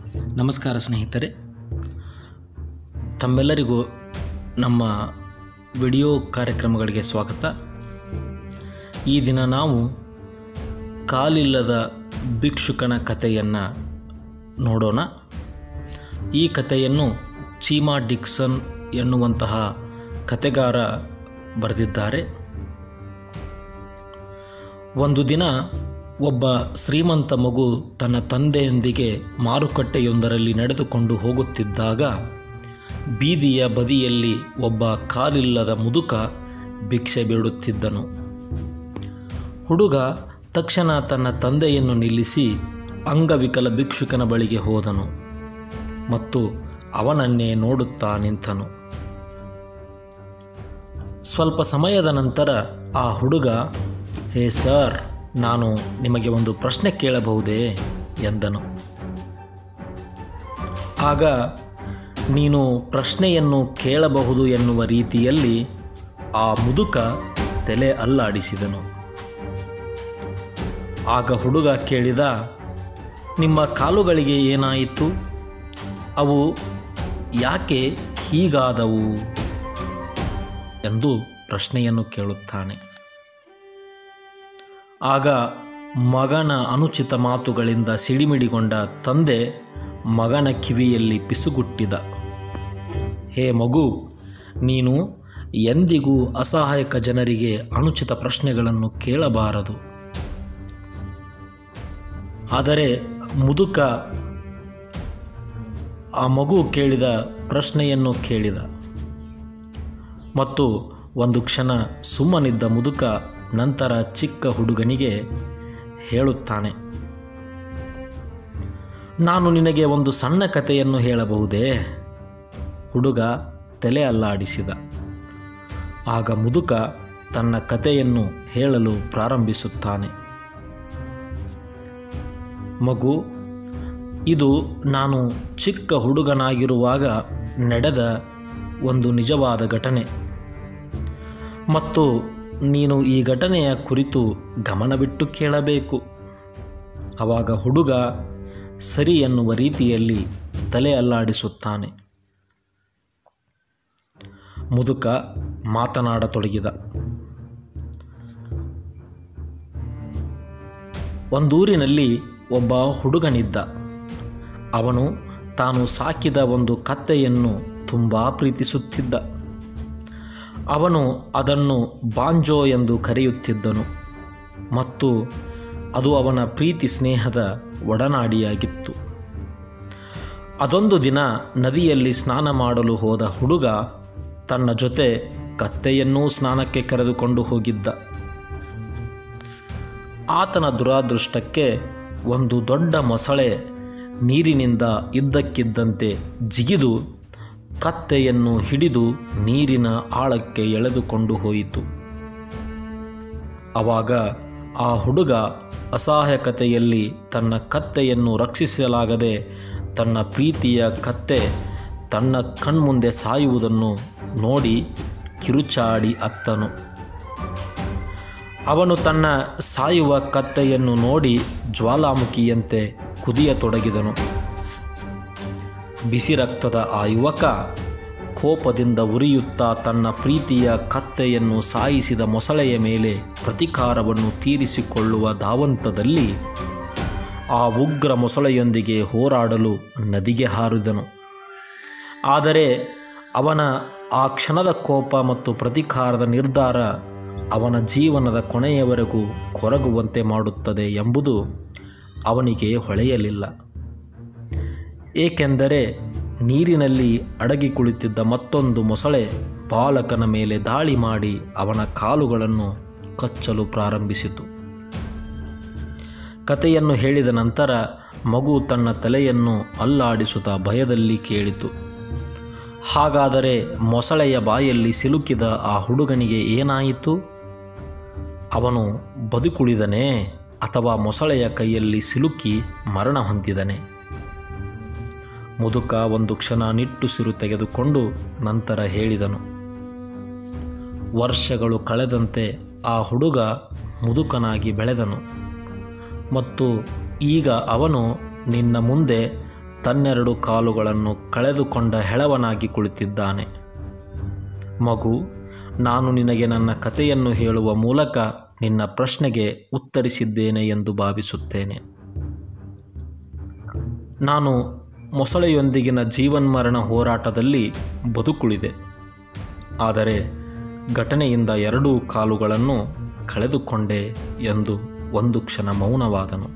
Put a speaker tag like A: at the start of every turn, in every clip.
A: ನಮಸ್ಕಾರ ಸ್ನೇಹಿತರೆ ತಮ್ಮೆಲ್ಲರಿಗೂ ನಮ್ಮ ವಿಡಿಯೋ ಕಾರ್ಯಕ್ರಮಗಳಿಗೆ ಸ್ವಾಗತ ಈ ದಿನ ನಾವು ಕಾಲಿಲ್ಲದ ಭಿಕ್ಷುಕನ ಕಥೆಯನ್ನು ನೋಡೋಣ ಈ ಕಥೆಯನ್ನು ಚೀಮಾ ಡಿಕ್ಸನ್ ಎನ್ನುವಂತಹ ಕತೆಗಾರ ಬರೆದಿದ್ದಾರೆ ಒಂದು ದಿನ ಒಬ್ಬ ಶ್ರೀಮಂತ ಮಗು ತನ್ನ ತಂದೆಯೊಂದಿಗೆ ಮಾರುಕಟ್ಟೆಯೊಂದರಲ್ಲಿ ನಡೆದುಕೊಂಡು ಹೋಗುತ್ತಿದ್ದಾಗ ಬೀದಿಯ ಬದಿಯಲ್ಲಿ ಒಬ್ಬ ಕಾಲಿಲ್ಲದ ಮುದುಕ ಭಿಕ್ಷೆ ಬೇಡುತ್ತಿದ್ದನು ಹುಡುಗ ತಕ್ಷಣ ತನ್ನ ತಂದೆಯನ್ನು ನಿಲ್ಲಿಸಿ ಅಂಗವಿಕಲ ಭಿಕ್ಷುಕನ ಬಳಿಗೆ ಹೋದನು ಮತ್ತು ಅವನನ್ನೇ ನೋಡುತ್ತಾ ನಿಂತನು ಸ್ವಲ್ಪ ಸಮಯದ ನಂತರ ಆ ಹುಡುಗ ಹೇ ಸರ್ ನಾನು ನಿಮಗೆ ಒಂದು ಪ್ರಶ್ನೆ ಕೇಳಬಹುದೇ ಎಂದನು ಆಗ ನೀನು ಪ್ರಶ್ನೆಯನ್ನು ಕೇಳಬಹುದು ಎನ್ನುವ ರೀತಿಯಲ್ಲಿ ಆ ಮುದುಕ ತಲೆ ಅಲ್ಲಾಡಿಸಿದನು ಆಗ ಹುಡುಗ ಕೇಳಿದ ನಿಮ್ಮ ಕಾಲುಗಳಿಗೆ ಏನಾಯಿತು ಅವು ಯಾಕೆ ಹೀಗಾದವು ಎಂದು ಪ್ರಶ್ನೆಯನ್ನು ಕೇಳುತ್ತಾನೆ ಆಗ ಮಗನ ಅನುಚಿತ ಮಾತುಗಳಿಂದ ಸಿಡಿಮಿಡಿಗೊಂಡ ತಂದೆ ಮಗನ ಕಿವಿಯಲ್ಲಿ ಪಿಸುಗುಟ್ಟಿದ ಹೇ ಮಗು ನೀನು ಎಂದಿಗೂ ಅಸಹಾಯಕ ಜನರಿಗೆ ಅನುಚಿತ ಪ್ರಶ್ನೆಗಳನ್ನು ಕೇಳಬಾರದು ಆದರೆ ಮುದುಕ ಆ ಮಗು ಕೇಳಿದ ಪ್ರಶ್ನೆಯನ್ನು ಕೇಳಿದ ಮತ್ತು ಒಂದು ಕ್ಷಣ ಸುಮ್ಮನಿದ್ದ ಮುದುಕ ನಂತರ ಚಿಕ್ಕ ಹುಡುಗನಿಗೆ ಹೇಳುತ್ತಾನೆ ನಾನು ನಿನಗೆ ಒಂದು ಸಣ್ಣ ಕಥೆಯನ್ನು ಹೇಳಬಹುದೇ ಹುಡುಗ ತಲೆ ಅಲ್ಲಾಡಿಸಿದ ಆಗ ಮುದುಕ ತನ್ನ ಕಥೆಯನ್ನು ಹೇಳಲು ಪ್ರಾರಂಭಿಸುತ್ತಾನೆ ಮಗು ಇದು ನಾನು ಚಿಕ್ಕ ಹುಡುಗನಾಗಿರುವಾಗ ನಡೆದ ಒಂದು ನಿಜವಾದ ಘಟನೆ ಮತ್ತು ನೀನು ಈ ಘಟನೆಯ ಕುರಿತು ಗಮನವಿಟ್ಟು ಕೇಳಬೇಕು ಆವಾಗ ಹುಡುಗ ಸರಿ ಎನ್ನುವ ರೀತಿಯಲ್ಲಿ ತಲೆ ಅಲ್ಲಾಡಿಸುತ್ತಾನೆ ಮುದುಕ ಮಾತನಾಡತೊಡಗಿದ ಒಂದೂರಿನಲ್ಲಿ ಒಬ್ಬ ಹುಡುಗನಿದ್ದ ಅವನು ತಾನು ಸಾಕಿದ ಒಂದು ಕತ್ತೆಯನ್ನು ತುಂಬ ಪ್ರೀತಿಸುತ್ತಿದ್ದ ಅವನು ಅದನ್ನು ಬಾಂಜೋ ಎಂದು ಕರೆಯುತ್ತಿದ್ದನು ಮತ್ತು ಅದು ಅವನ ಪ್ರೀತಿ ಸ್ನೇಹದ ಒಡನಾಡಿಯಾಗಿತ್ತು ಅದೊಂದು ದಿನ ನದಿಯಲ್ಲಿ ಸ್ನಾನ ಮಾಡಲು ಹೋದ ಹುಡುಗ ತನ್ನ ಜೊತೆ ಕತ್ತೆಯನ್ನೂ ಸ್ನಾನಕ್ಕೆ ಕರೆದುಕೊಂಡು ಹೋಗಿದ್ದ ಆತನ ದುರಾದೃಷ್ಟಕ್ಕೆ ಒಂದು ದೊಡ್ಡ ಮೊಸಳೆ ನೀರಿನಿಂದ ಇದ್ದಕ್ಕಿದ್ದಂತೆ ಜಿಗಿದು ಕತ್ತೆಯನ್ನು ಹಿಡಿದು ನೀರಿನ ಆಳಕ್ಕೆ ಎಳೆದುಕೊಂಡು ಹೋಯಿತು ಆವಾಗ ಆ ಹುಡುಗ ಅಸಹಾಯಕತೆಯಲ್ಲಿ ತನ್ನ ಕತ್ತೆಯನ್ನು ರಕ್ಷಿಸಲಾಗದೆ ತನ್ನ ಪ್ರೀತಿಯ ಕತ್ತೆ ತನ್ನ ಕಣ್ಮುಂದೆ ಸಾಯುವುದನ್ನು ನೋಡಿ ಕಿರುಚಾಡಿ ಅತ್ತನು ಅವನು ತನ್ನ ಸಾಯುವ ಕತ್ತೆಯನ್ನು ನೋಡಿ ಜ್ವಾಲಾಮುಖಿಯಂತೆ ಕುದಿಯತೊಡಗಿದನು ಬಿಸಿ ರಕ್ತದ ಆ ಯುವಕ ಕೋಪದಿಂದ ಉರಿಯುತ್ತಾ ತನ್ನ ಪ್ರೀತಿಯ ಕತ್ತೆಯನ್ನು ಸಾಯಿಸಿದ ಮೊಸಳೆಯ ಮೇಲೆ ಪ್ರತಿಕಾರವನ್ನು ತೀರಿಸಿಕೊಳ್ಳುವ ಧಾವಂತದಲ್ಲಿ ಆ ಉಗ್ರ ಮೊಸಳೆಯೊಂದಿಗೆ ಹೋರಾಡಲು ನದಿಗೆ ಹಾರಿದನು ಆದರೆ ಅವನ ಆ ಕ್ಷಣದ ಕೋಪ ಮತ್ತು ಪ್ರತಿಕಾರದ ನಿರ್ಧಾರ ಅವನ ಜೀವನದ ಕೊನೆಯವರೆಗೂ ಕೊರಗುವಂತೆ ಮಾಡುತ್ತದೆ ಎಂಬುದು ಅವನಿಗೆ ಹೊಳೆಯಲಿಲ್ಲ ಏಕೆಂದರೆ ನೀರಿನಲ್ಲಿ ಅಡಗಿ ಕುಳಿತಿದ್ದ ಮತ್ತೊಂದು ಮೊಸಳೆ ಬಾಲಕನ ಮೇಲೆ ದಾಳಿ ಮಾಡಿ ಅವನ ಕಾಲುಗಳನ್ನು ಕಚ್ಚಲು ಪ್ರಾರಂಭಿಸಿತು ಕತೆಯನ್ನು ಹೇಳಿದ ನಂತರ ಮಗು ತನ್ನ ತಲೆಯನ್ನು ಅಲ್ಲಾಡಿಸುತ್ತಾ ಭಯದಲ್ಲಿ ಕೇಳಿತು ಹಾಗಾದರೆ ಮೊಸಳೆಯ ಬಾಯಲ್ಲಿ ಸಿಲುಕಿದ ಆ ಹುಡುಗನಿಗೆ ಏನಾಯಿತು ಅವನು ಬದುಕುಳಿದನೇ ಅಥವಾ ಮೊಸಳೆಯ ಕೈಯಲ್ಲಿ ಸಿಲುಕಿ ಮರಣ ಹೊಂದಿದನೆ ಮುದುಕ ಒಂದು ಕ್ಷಣ ನಿಟ್ಟುಸಿರು ತೆಗೆದುಕೊಂಡು ನಂತರ ಹೇಳಿದನು ವರ್ಷಗಳು ಕಳೆದಂತೆ ಆ ಹುಡುಗ ಮುದುಕನಾಗಿ ಬೆಳೆದನು ಮತ್ತು ಈಗ ಅವನು ನಿನ್ನ ಮುಂದೆ ತನ್ನೆರಡು ಕಾಲುಗಳನ್ನು ಕಳೆದುಕೊಂಡ ಹೆಳವನಾಗಿ ಕುಳಿತಿದ್ದಾನೆ ಮಗು ನಾನು ನಿನಗೆ ನನ್ನ ಕಥೆಯನ್ನು ಹೇಳುವ ಮೂಲಕ ನಿನ್ನ ಪ್ರಶ್ನೆಗೆ ಉತ್ತರಿಸಿದ್ದೇನೆ ಎಂದು ಭಾವಿಸುತ್ತೇನೆ ನಾನು ಮೊಸಳೆಯೊಂದಿಗಿನ ಜೀವನ್ಮರಣ ಹೋರಾಟದಲ್ಲಿ ಬದುಕುಳಿದೆ ಆದರೆ ಘಟನೆಯಿಂದ ಎರಡೂ ಕಾಲುಗಳನ್ನು ಕಳೆದುಕೊಂಡೆ ಎಂದು ಒಂದು ಕ್ಷಣ ಮೌನವಾದನು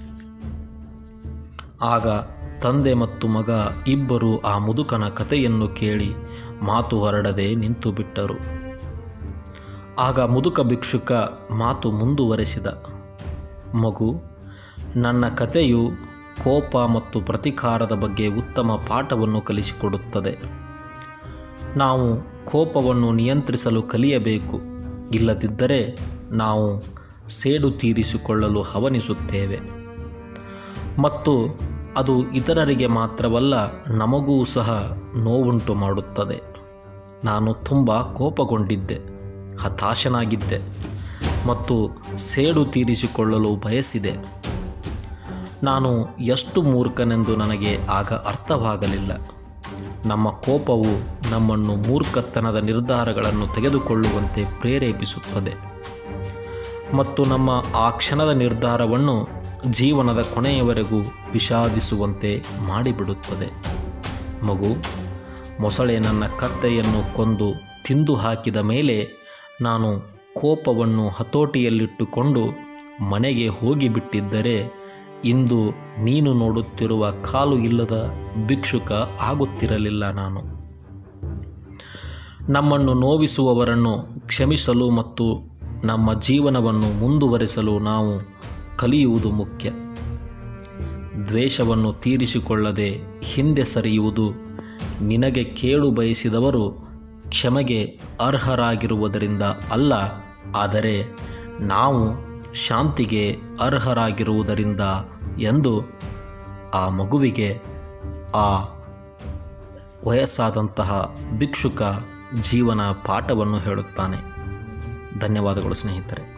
A: ಆಗ ತಂದೆ ಮತ್ತು ಮಗ ಇಬ್ಬರು ಆ ಮುದುಕನ ಕಥೆಯನ್ನು ಕೇಳಿ ಮಾತು ಹೊರಡದೆ ನಿಂತು ಬಿಟ್ಟರು ಆಗ ಮುದುಕ ಭಿಕ್ಷುಕ ಮಾತು ಮುಂದುವರೆಸಿದ ಮಗು ನನ್ನ ಕಥೆಯು ಕೋಪ ಮತ್ತು ಪ್ರತಿಕಾರದ ಬಗ್ಗೆ ಉತ್ತಮ ಪಾಠವನ್ನು ಕಲಿಸಿಕೊಡುತ್ತದೆ ನಾವು ಕೋಪವನ್ನು ನಿಯಂತ್ರಿಸಲು ಕಲಿಯಬೇಕು ಇಲ್ಲದಿದ್ದರೆ ನಾವು ಸೇಡು ತೀರಿಸಿಕೊಳ್ಳಲು ಹವನಿಸುತ್ತೇವೆ ಮತ್ತು ಅದು ಇತರರಿಗೆ ಮಾತ್ರವಲ್ಲ ನಮಗೂ ಸಹ ನೋವುಂಟು ಮಾಡುತ್ತದೆ ನಾನು ತುಂಬ ಕೋಪಗೊಂಡಿದ್ದೆ ಹತಾಶನಾಗಿದ್ದೆ ಮತ್ತು ಸೇಡು ತೀರಿಸಿಕೊಳ್ಳಲು ಬಯಸಿದೆ ನಾನು ಎಷ್ಟು ಮೂರ್ಖನೆಂದು ನನಗೆ ಆಗ ಅರ್ಥವಾಗಲಿಲ್ಲ ನಮ್ಮ ಕೋಪವು ನಮ್ಮನ್ನು ಮೂರ್ಖತನದ ನಿರ್ಧಾರಗಳನ್ನು ತೆಗೆದುಕೊಳ್ಳುವಂತೆ ಪ್ರೇರೇಪಿಸುತ್ತದೆ ಮತ್ತು ನಮ್ಮ ಆ ಕ್ಷಣದ ನಿರ್ಧಾರವನ್ನು ಜೀವನದ ಕೊನೆಯವರೆಗೂ ವಿಷಾದಿಸುವಂತೆ ಮಾಡಿಬಿಡುತ್ತದೆ ಮಗು ಮೊಸಳೆ ನನ್ನ ಕತ್ತೆಯನ್ನು ಕೊಂದು ತಿಂದು ಹಾಕಿದ ಮೇಲೆ ನಾನು ಕೋಪವನ್ನು ಹತೋಟಿಯಲ್ಲಿಟ್ಟುಕೊಂಡು ಮನೆಗೆ ಹೋಗಿಬಿಟ್ಟಿದ್ದರೆ ಇಂದು ನೀನು ನೋಡುತ್ತಿರುವ ಕಾಲು ಇಲ್ಲದ ಭಿಕ್ಷುಕ ಆಗುತ್ತಿರಲಿಲ್ಲ ನಾನು ನಮ್ಮನ್ನು ನೋವಿಸುವವರನ್ನು ಕ್ಷಮಿಸಲು ಮತ್ತು ನಮ್ಮ ಜೀವನವನ್ನು ಮುಂದುವರೆಸಲು ನಾವು ಕಲಿಯುವುದು ಮುಖ್ಯ ದ್ವೇಷವನ್ನು ತೀರಿಸಿಕೊಳ್ಳದೆ ಹಿಂದೆ ಸರಿಯುವುದು ನಿನಗೆ ಕೇಳು ಬಯಸಿದವರು ಕ್ಷಮೆಗೆ ಅರ್ಹರಾಗಿರುವುದರಿಂದ ಅಲ್ಲ ಆದರೆ ನಾವು ಶಾಂತಿಗೆ ಅರ್ಹರಾಗಿರುವುದರಿಂದ ಎಂದು ಆ ಮಗುವಿಗೆ ಆ ವಯಸ್ಸಾದಂತಹ ಭಿಕ್ಷುಕ ಜೀವನ ಪಾಠವನ್ನು ಹೇಳುತ್ತಾನೆ ಧನ್ಯವಾದಗಳು ಸ್ನೇಹಿತರೆ